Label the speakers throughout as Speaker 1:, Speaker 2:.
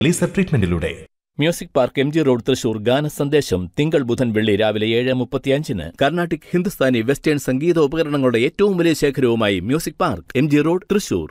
Speaker 1: laser ട്രീറ്റ്മെന്റിലൂടെ
Speaker 2: music park M G road Thrissur ഗാന സന്ദേശം തിങ്കൾ ബുധൻ വെള്ളി രാവിലെ ഏഴ് മുപ്പത്തിയഞ്ചിന് കർണാട്ടിക് ഹിന്ദുസ്ഥാനി വെസ്റ്റേൺ സംഗീത ഉപകരണങ്ങളുടെ ഏറ്റവും വലിയ ശേഖരവുമായി music park M G road Thrissur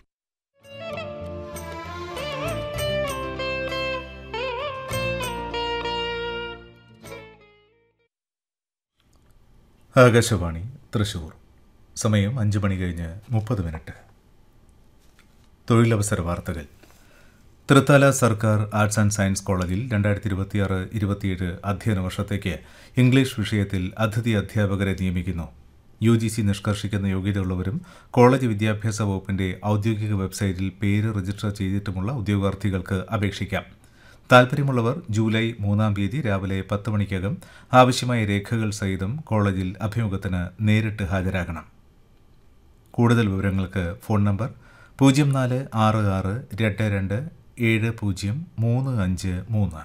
Speaker 3: Akashvani Thrissur സമയം അഞ്ച് മണി കഴിഞ്ഞ് മുപ്പത് മിനിറ്റ് തൊഴിലവസര വാർത്തകൾ തൃത്താല സർക്കാർ ആർട്സ് ആൻഡ് സയൻസ് കോളേജിൽ രണ്ടായിരത്തി ഇരുപത്തിയാറ് ഇരുപത്തിയേഴ് അധ്യയന വർഷത്തേക്ക് ഇംഗ്ലീഷ് വിഷയത്തിൽ അതിഥി അധ്യാപകരെ നിയമിക്കുന്നു യു ജി സി നിഷ്കർഷിക്കുന്ന യോഗ്യതയുള്ളവരും കോളേജ് വിദ്യാഭ്യാസ വകുപ്പിന്റെ ഔദ്യോഗിക വെബ്സൈറ്റിൽ പേര് രജിസ്റ്റർ ചെയ്തിട്ടുമുള്ള ഉദ്യോഗാർത്ഥികൾക്ക് അപേക്ഷിക്കാം താൽപ്പര്യമുള്ളവർ ജൂലൈ മൂന്നാം തീയതി രാവിലെ പത്ത് മണിക്കകം ആവശ്യമായ രേഖകൾ സഹിതം കോളേജിൽ അഭിമുഖത്തിന് നേരിട്ട് ഹാജരാകണം കൂടുതൽ വിവരങ്ങൾക്ക് ഫോൺ നമ്പർ പൂജ്യം നാല് ആറ് ആറ് രണ്ട് രണ്ട് ഏഴ് പൂജ്യം മൂന്ന് അഞ്ച് മൂന്ന്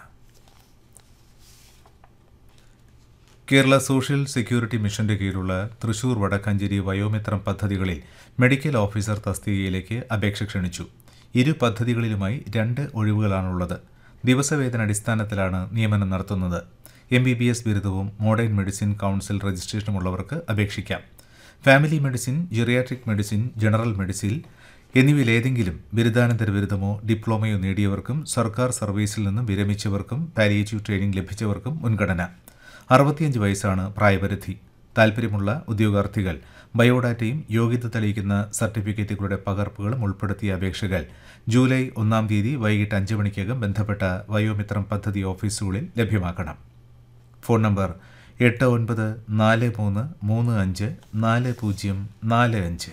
Speaker 3: കേരള സോഷ്യൽ സെക്യൂരിറ്റി മിഷന്റെ കീഴിലുള്ള തൃശൂർ വടക്കഞ്ചേരി വയോമിത്രം പദ്ധതികളിൽ മെഡിക്കൽ ഓഫീസർ തസ്തികയിലേക്ക് അപേക്ഷ ക്ഷണിച്ചു ഇരു പദ്ധതികളിലുമായി രണ്ട് ഒഴിവുകളാണുള്ളത് ദിവസവേതന അടിസ്ഥാനത്തിലാണ് നിയമനം നടത്തുന്നത് എം ബി ബി എസ് ബിരുദവും മോഡേൺ മെഡിസിൻ കൗൺസിൽ രജിസ്ട്രേഷനുമുള്ളവർക്ക് അപേക്ഷിക്കാം family medicine geriatric medicine general medicine എന്നിവയിലേതെങ്കിലും ബിരുദാനന്തര ബിരുദമോ ഡിപ്ലോമയോ നേടിയവർക്കും സർക്കാർ സർവീസിൽ നിന്നും വിരമിച്ചവർക്കും പാലിയേറ്റീവ് ട്രെയിനിംഗ് ലഭിച്ചവർക്കും മുൻഗണന അറുപത്തിയഞ്ച് വയസ്സാണ് പ്രായപരിധി താൽപ്പര്യമുള്ള ഉദ്യോഗാർത്ഥികൾ ബയോഡാറ്റയും യോഗ്യത തെളിയിക്കുന്ന സർട്ടിഫിക്കറ്റുകളുടെ പകർപ്പുകളും ഉൾപ്പെടുത്തിയ അപേക്ഷകൾ ജൂലൈ ഒന്നാം തീയതി വൈകിട്ട് അഞ്ച് മണിക്കകം ബന്ധപ്പെട്ട വയോമിത്രം പദ്ധതി ഓഫീസുകളിൽ ലഭ്യമാക്കണം ഫോൺ നമ്പർ എട്ട് ഒൻപത് നാല് മൂന്ന് മൂന്ന് അഞ്ച് നാല് പൂജ്യം നാല് അഞ്ച്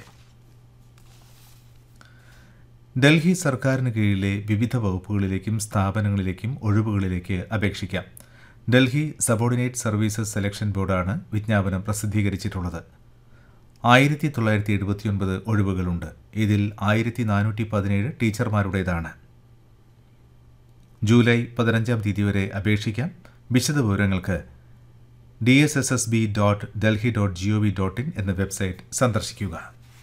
Speaker 3: ഡൽഹി സർക്കാരിന് കീഴിലെ വിവിധ വകുപ്പുകളിലേക്കും സ്ഥാപനങ്ങളിലേക്കും ഒഴിവുകളിലേക്ക് അപേക്ഷിക്കാം ഡൽഹി സബോർഡിനേറ്റ് സർവീസസ് സെലക്ഷൻ ബോർഡാണ് വിജ്ഞാപനം പ്രസിദ്ധീകരിച്ചിട്ടുള്ളത് ആയിരത്തി തൊള്ളായിരത്തി എഴുപത്തിയൊൻപത് ഒഴിവുകളുണ്ട് ഇതിൽ ആയിരത്തി നാനൂറ്റി പതിനേഴ് ടീച്ചർമാരുടേതാണ് ജൂലൈ പതിനഞ്ചാം തീയതി വരെ അപേക്ഷിക്കാം വിശദവിവരങ്ങൾക്ക് D S S S B dot Delhi dot G O V dot in എന്ന വെബ്സൈറ്റ് സന്ദർശിക്കുക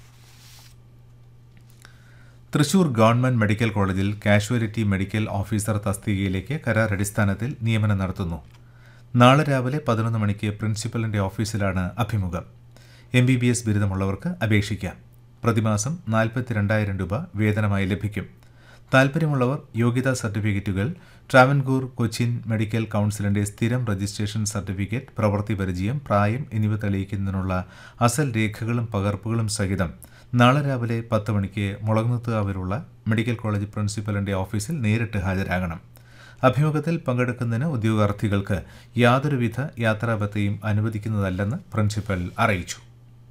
Speaker 3: തൃശൂർ ഗവൺമെന്റ് മെഡിക്കൽ കോളേജിൽ കാഷ്വാലിറ്റി മെഡിക്കൽ ഓഫീസർ തസ്തികയിലേക്ക് കരാർ അടിസ്ഥാനത്തിൽ നിയമനം നടത്തുന്നു നാളെ രാവിലെ പതിനൊന്ന് മണിക്ക് പ്രിൻസിപ്പലിന്റെ ഓഫീസിലാണ് അഭിമുഖം എം ബി ബി എസ് ബിരുദമുള്ളവർക്ക് അപേക്ഷിക്കാം പ്രതിമാസം നാൽപ്പത്തിരണ്ടായിരം രൂപ വേതനമായി ലഭിക്കും താൽപ്പര്യമുള്ളവർ യോഗ്യതാ സർട്ടിഫിക്കറ്റുകൾ ട്രാവൻകൂർ കൊച്ചിൻ മെഡിക്കൽ കൗൺസിലിന്റെ സ്ഥിരം രജിസ്ട്രേഷൻ സർട്ടിഫിക്കറ്റ് പ്രവൃത്തി പരിചയം പ്രായം എന്നിവ തെളിയിക്കുന്നതിനുള്ള അസൽ രേഖകളും പകർപ്പുകളും സഹിതം നാളെ രാവിലെ പത്ത് മണിക്ക് മുളകുന്നത്തുകാവിലുള്ള മെഡിക്കൽ കോളേജ് പ്രിൻസിപ്പലിന്റെ ഓഫീസിൽ നേരിട്ട് ഹാജരാകണം അഭിമുഖത്തിൽ പങ്കെടുക്കുന്നതിന് ഉദ്യോഗാർത്ഥികൾക്ക് യാതൊരുവിധ യാത്രാബത്തയും അനുവദിക്കുന്നതല്ലെന്ന് പ്രിൻസിപ്പൽ അറിയിച്ചു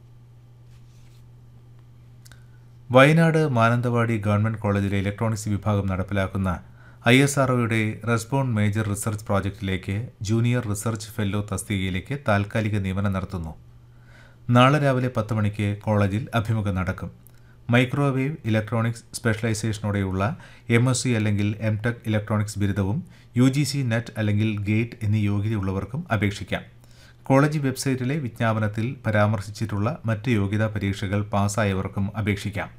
Speaker 3: വയനാട് മാനന്തവാടി ഗവൺമെന്റ് കോളേജിലെ ഇലക്ട്രോണിക്സ് വിഭാഗം നടപ്പിലാക്കുന്ന ഐ എസ് ആർഒയുടെ റെസ്പോണ്ട് മേജർ റിസർച്ച് പ്രോജക്റ്റിലേക്ക് ജൂനിയർ റിസർച്ച് ഫെല്ലോ തസ്തികയിലേക്ക് താൽക്കാലിക നിയമനം നടത്തുന്നു നാളെ രാവിലെ പത്ത് മണിക്ക് കോളേജിൽ അഭിമുഖം നടക്കും മൈക്രോവേവ് ഇലക്ട്രോണിക്സ് സ്പെഷ്യലൈസേഷനോടെയുള്ള എം എസ് സി അല്ലെങ്കിൽ എം ടെക് ഇലക്ട്രോണിക്സ് ബിരുദവും യു ജി സി നെറ്റ് അല്ലെങ്കിൽ ഗേറ്റ് എന്നീ യോഗ്യതയുള്ളവർക്കും അപേക്ഷിക്കാം കോളേജ് വെബ്സൈറ്റിലെ വിജ്ഞാപനത്തിൽ പരാമർശിച്ചിട്ടുള്ള മറ്റ് യോഗ്യതാ പരീക്ഷകൾ പാസ്സായവർക്കും അപേക്ഷിക്കാം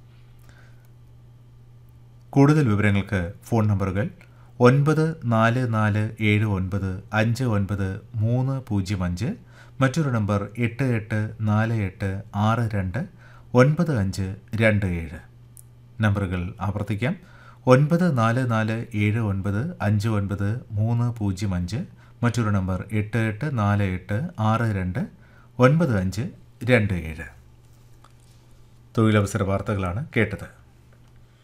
Speaker 3: കൂടുതൽ വിവരങ്ങൾക്ക് ഫോൺ നമ്പറുകൾ ഒൻപത് നാല് നാല് ഏഴ് ഒൻപത് അഞ്ച് ഒൻപത് മൂന്ന് പൂജ്യം അഞ്ച് മറ്റൊരു നമ്പർ എട്ട് എട്ട് നാല് എട്ട് ആറ് രണ്ട് ഒൻപത് അഞ്ച് രണ്ട് ഏഴ് നമ്പറുകൾ ആവർത്തിക്കാം ഒൻപത് നാല് നാല് ഏഴ് ഒൻപത് അഞ്ച് ഒൻപത് മൂന്ന് പൂജ്യം അഞ്ച് മറ്റൊരു നമ്പർ എട്ട് എട്ട് നാല് എട്ട് ആറ് രണ്ട് ഒൻപത് അഞ്ച് രണ്ട് ഏഴ് തൊഴിലവസര വാർത്തകളാണ് കേട്ടത്